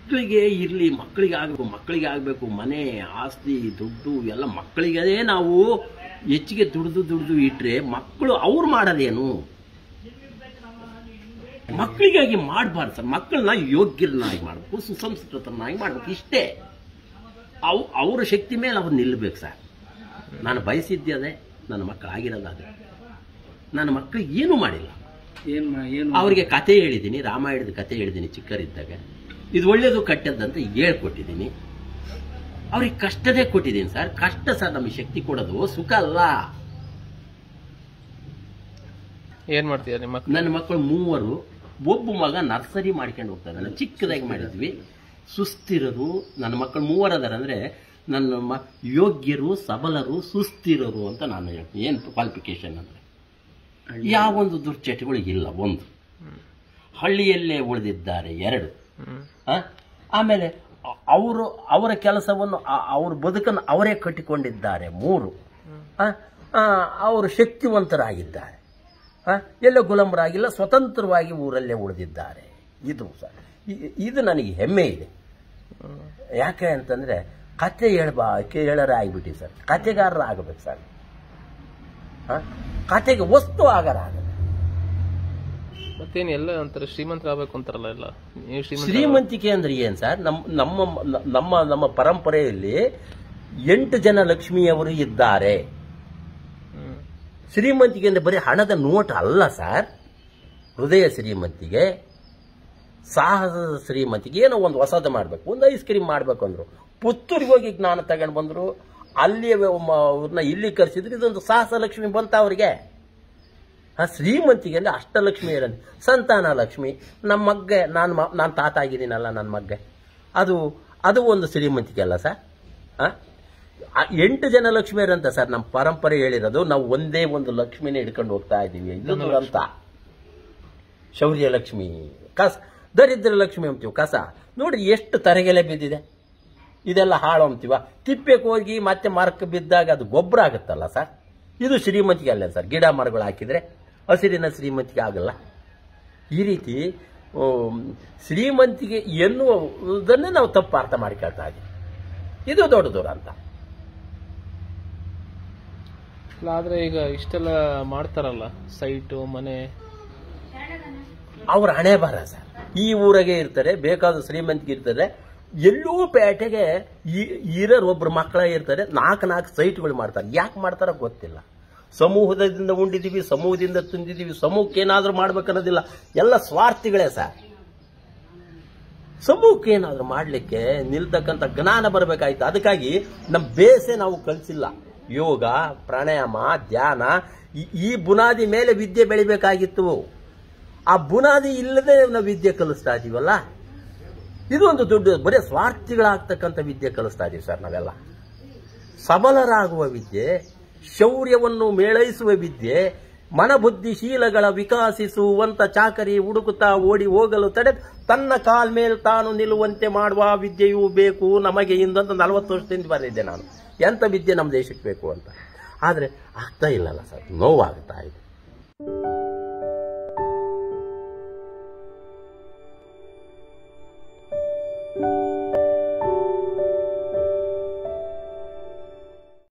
ಮಕ್ಕಳಿಗೆ ಇರಲಿ ಮಕ್ಕಳಿಗೆ ಆಗಬೇಕು ಮಕ್ಕಳಿಗೆ ಆಗಬೇಕು ಮನೆ ಆಸ್ತಿ ದುಡ್ಡು ಎಲ್ಲ ಮಕ್ಕಳಿಗೆ ನಾವು ಹೆಚ್ಚಿಗೆ ದುಡ್ದು ದುಡ್ದು ಇಟ್ರೆ ಮಕ್ಕಳು ಅವ್ರು ಮಾಡೋದೇನು ಮಕ್ಕಳಿಗಾಗಿ ಮಾಡಬಾರ್ದು ಸರ್ ಮಕ್ಕಳನ್ನ ಯೋಗ್ಯರನ್ನಾಗಿ ಮಾಡಬೇಕು ಸುಸಂಸ್ಕೃತರನ್ನಾಗಿ ಮಾಡಬೇಕು ಇಷ್ಟೇ ಅವು ಅವರ ಶಕ್ತಿ ಮೇಲೆ ಅವ್ರು ನಿಲ್ಲಬೇಕು ಸರ್ ನಾನು ಬಯಸಿದ್ದೆ ಅದೇ ನನ್ನ ಮಕ್ಕಳು ಆಗಿರೋದಾದ್ರೆ ನನ್ನ ಮಕ್ಕಳಿಗೆ ಏನೂ ಮಾಡಿಲ್ಲ ಏನ್ ಮಾ- ಏನು ಅವರಿಗೆ ಕತೆ ಹೇಳಿದ್ದೀನಿ ರಾಮಾಯಣದ ಕತೆ ಹೇಳಿದ್ದೀನಿ ಚಿಕ್ಕರಿದ್ದಾಗ ಇದು ಒಳ್ಳೇದು ಕೆಟ್ಟದ್ದಂತ ಹೇಳ್ಕೊಟ್ಟಿದ್ದೀನಿ ಅವ್ರಿಗೆ ಕಷ್ಟದೇ ಕೊಟ್ಟಿದ್ದೀನಿ ಸರ್ ಕಷ್ಟ ಸರ್ ನಮಗೆ ಶಕ್ತಿ ಕೊಡೋದು ಸುಖ ಅಲ್ಲ ಏನ್ ಮಾಡ್ತೀರಾ ನಿಮ್ಮ ಮಕ್ಳು ನನ್ನ ಮಕ್ಕಳು ಮೂವರು ಒಬ್ಬ ಮಗ ನರ್ಸರಿ ಮಾಡ್ಕೊಂಡು ಹೋಗ್ತಾರೆ ಚಿಕ್ಕದಾಗಿ ಮಾಡಿದ್ವಿ ಸುಸ್ಥಿರರು ನನ್ನ ಮಕ್ಕಳು ಮೂವರು ಅದಾರ ಅಂದ್ರೆ ನನ್ನ ಮ- ಯೋಗ್ಯರು ಸಬಲರು ಸುಸ್ಥಿರರು ಅಂತ ನಾನು ಹೇಳ್ತೀನಿ ಏನು ಕ್ವಾಲಿಫಿಕೇಶನ್ ಅಂದ್ರೆ ಯಾವೊಂದು ದುರ್ಚಟಗಳು ಇಲ್ಲ ಒಂದು ಹಳ್ಳಿಯಲ್ಲೇ ಉಳಿದಿದ್ದಾರೆ ಎರಡು ಹ್ಮ್ ಆ? ಆಮೇಲೆ ಅ- ಅವರು ಅವರ ಕೆಲಸವನ್ನು ಅ- ಅವ್ರ ಬದುಕನ್ನು ಅವರೇ ಕಟ್ಟಿಕೊಂಡಿದ್ದಾರೆ ಮೂರು ಆ? ಆ, ಅವರು ಶಕ್ತಿವಂತರಾಗಿದ್ದಾರೆ ಆ? ಎಲ್ಲೋ ಗುಲಾಮರಾಗಿಲ್ಲ ಸ್ವತಂತ್ರವಾಗಿ ಊರಲ್ಲೇ ಉಳಿದಿದ್ದಾರೆ ಇದು ಸರ್ ಇ- ಇದು ನನಗೆ ಹೆಮ್ಮೆ ಇದೆ ಯಾಕೆ ಅಂತಂದ್ರೆ ಕತೆ ಹೇಳ್ಬಾ ಕೇಳರ ಆಗಿಬಿಟ್ಟಿ ಸರ್ ಕತೆಗಾರರ ಆಗಬೇಕು ಸರ್ ಆ? ಕತೆಗೆ ವಸ್ತು ಆಗರ ಆಗಬೇಕು ಮತ್ತೇನ್ ಎಲ್ಲ ಒಂಥರ ಶ್ರೀಮಂತರಾಗಬೇಕು ಅಂತಾರಲ್ಲ ಎಲ್ಲ ನೀವು ಶ್ರೀಮಂತ ಶ್ರೀಮಂತಿಕೆ ಅಂದ್ರೆ ಏನ್ ಸರ್ ನಮ್ಮ ನಮ್ಮ ನಮ್ಮ ನಮ್ಮ ಪರಂಪರೆಯಲ್ಲಿ ಎಂಟು ಜನ ಲಕ್ಷ್ಮಿಯವರು ಇದ್ದಾರೆ ಹ್ಮ್ ಶ್ರೀಮಂತಿಕೆ ಅಂದ್ರೆ ಬರೀ ಹಣದ ನೋಟ್ ಅಲ್ಲ ಸರ್ ಹೃದಯ ಶ್ರೀಮಂತಿಗೆ ಸಾಹಸದ ಶ್ರೀಮಂತಿಗೆ ಏನೋ ಒಂದು ಹೊಸದು ಮಾಡಬೇಕು ಒಂದು ಐಸ್ ಕ್ರೀಮ್ ಮಾಡಬೇಕು ಅಂದ್ರು ಪುತ್ತೂರಿಗೆ ಹೋಗಿ ಜ್ಞಾನ ತಗೊಂಡು ಬಂದ್ರು ಅಲ್ಲಿ ಅವ್ರನ್ನ ಇಲ್ಲಿ ಕರೆಸಿದ್ರು ಇದೊಂದು ಸಾಹಸ ಲಕ್ಷ್ಮಿ ಬಂತ ಅವರಿಗೆ ಆ ಶ್ರೀಮಂತಿಗೆ ಅಂದ್ರೆ ಅಷ್ಟಲಕ್ಷ್ಮಿ ಇರಂತೆ ಸಂತಾನ ಲಕ್ಷ್ಮಿ ನಮ್ಮ ಮಗ್ಗೆ ನಾನು ನಾನು ತಾತ ಆಗಿದ್ದೀನಲ್ಲ ನನ್ನ ಮಗ್ಗೆ ಅದು ಅದು ಒಂದು ಶ್ರೀಮಂತಿಕೆ ಅಲ್ಲ ಸರ್ ಆ? ಆ ಎಂಟು ಜನ ಲಕ್ಷ್ಮಿಯರಂತ ಸರ್ ನಮ್ಮ ಪರಂಪರೆ ಹೇಳಿರೋದು ನಾವು ಒಂದೇ ಒಂದು ಲಕ್ಷ್ಮಿನೇ ಹಿಡ್ಕೊಂಡು ಹೋಗ್ತಾ ಇದ್ದೀವಿ ಇದು ದುರಂತ ಶೌರ್ಯ ಲಕ್ಷ್ಮಿ ಕಸ ದರಿದ್ರ ಲಕ್ಷ್ಮಿ ಅಂತೀವಿ ಕಸ ನೋಡಿ ಎಷ್ಟು ತರಗೆಲೆ ಬಿದ್ದಿದೆ ಇದೆಲ್ಲ ಹಾಳು ಅಂತೀವ ತಿಪ್ಪೆಗೆ ಹೋಗಿ ಮತ್ತೆ ಮರಕ್ಕೆ ಬಿದ್ದಾಗ ಅದು ಗೊಬ್ಬರ ಆಗುತ್ತಲ್ಲ ಸರ್ ಇದು ಶ್ರೀಮಂತಿಗೆ ಅಲ್ಲ ಸರ್ ಗಿಡ ಮರಗಳು ಹಾಕಿದ್ರೆ ಹಸಿರಿನ ಶ್ರೀಮಂತಿಗೆ ಆಗಲ್ಲ ಈ ರೀತಿ ಆಮ್, ಶ್ರೀಮಂತಿಗೆ ಎನ್ನುವುದನ್ನೇ ನಾವು ತಪ್ಪು ಅರ್ಥ ಮಾಡಿಕೊಳ್ತಾ ಇದ್ದೀವಿ ಇದು ದೊಡ್ಡ ದುರಂತ ಅಲ್ಲ, ಆದ್ರೆ ಈಗ ಇಷ್ಟೆಲ್ಲ ಮಾಡ್ತಾರಲ್ಲ ಸೈಟು ಮನೆ ಅವ್ರ ಹಣೆ ಬರ ಸರ್ ಈ ಊರಾಗೆ ಇರ್ತಾರೆ ಬೇಕಾದ ಶ್ರೀಮಂತಿಗೆ ಇರ್ತಾರೆ ಎಲ್ಲೂ ಪೇಟೆಗೆ ಈ- ಇರೋರು ಒಬ್ರು ಮಕ್ಕಳ ಇರ್ತಾರೆ ನಾಲ್ಕು ನಾಲ್ಕು ಸೈಟ್ಗಳು ಮಾಡ್ತಾರೆ ಯಾಕೆ ಮಾಡ್ತಾರ ಗೊತ್ತಿಲ್ಲ ಸಮೂಹದಿಂದ ಉಂಡಿದೀವಿ ಸಮೂಹದಿಂದ ತಿಂದಿದೀವಿ ಸಮೂಹಕ್ಕೆ ಏನಾದ್ರೂ ಮಾಡ್ಬೇಕನ್ನೋದಿಲ್ಲ ಎಲ್ಲ ಸ್ವಾರ್ಥಿಗಳೇ ಸರ್ ಸಮೂಹಕ್ಕೆ ಏನಾದ್ರೂ ಮಾಡ್ಲಿಕ್ಕೆ ನಿಲ್ತಕ್ಕಂಥ ಜ್ಞಾನ ಬರಬೇಕಾಯ್ತು ಅದಕ್ಕಾಗಿ ನಮ್ಮ ಬೇಸೆ ನಾವು ಕಲಿಸಿಲ್ಲ ಯೋಗ ಪ್ರಾಣಾಯಾಮ ಧ್ಯಾನ ಈ- ಈ ಬುನಾದಿ ಮೇಲೆ ವಿದ್ಯೆ ಬೆಳಿಬೇಕಾಗಿತ್ತು ಆ ಬುನಾದಿ ಇಲ್ಲದೆ ನಾವು ವಿದ್ಯೆ ಕಲಿಸ್ತಾ ಇದೀವಲ್ಲ ಇದು ಒಂದು ದೊಡ್ಡ ಬರೀ ಸ್ವಾರ್ಥಿಗಳಾಗ್ತಕ್ಕಂಥ ವಿದ್ಯೆ ಕಲಿಸ್ತಾ ಇದೀವಿ ಸರ್ ನಾವೆಲ್ಲ ಸಬಲರಾಗುವ ವಿದ್ಯೆ ಶೌರ್ಯವನ್ನು ಮೇಳೈಸುವ ವಿದ್ಯೆ ಮನಬುದ್ಧಿಶೀಲಗಳ ವಿಕಾಸಿಸುವಂತ ಚಾಕರಿ ಹುಡುಕುತ್ತಾ ಓಡಿ ಹೋಗಲು ತಡೆ ತನ್ನ ಕಾಲ್ ಮೇಲೆ ತಾನು ನಿಲ್ಲುವಂತೆ ಮಾಡುವ ವಿದ್ಯೆಯೂ ಬೇಕು ನಮಗೆ ಇಂದಂತ ನಲವತ್ತು ವರ್ಷದಿಂದ ಬಂದಿದ್ದೆ ನಾನು ಎಂತ ವಿದ್ಯೆ ನಮ್ಮ ದೇಶಕ್ಕೆ ಬೇಕು ಅಂತ ಆದರೆ ಆಗ್ತಾ ಇಲ್ಲಲ್ಲ ಸರ್ ನೋವಾಗ್ತಾ ಇದೆ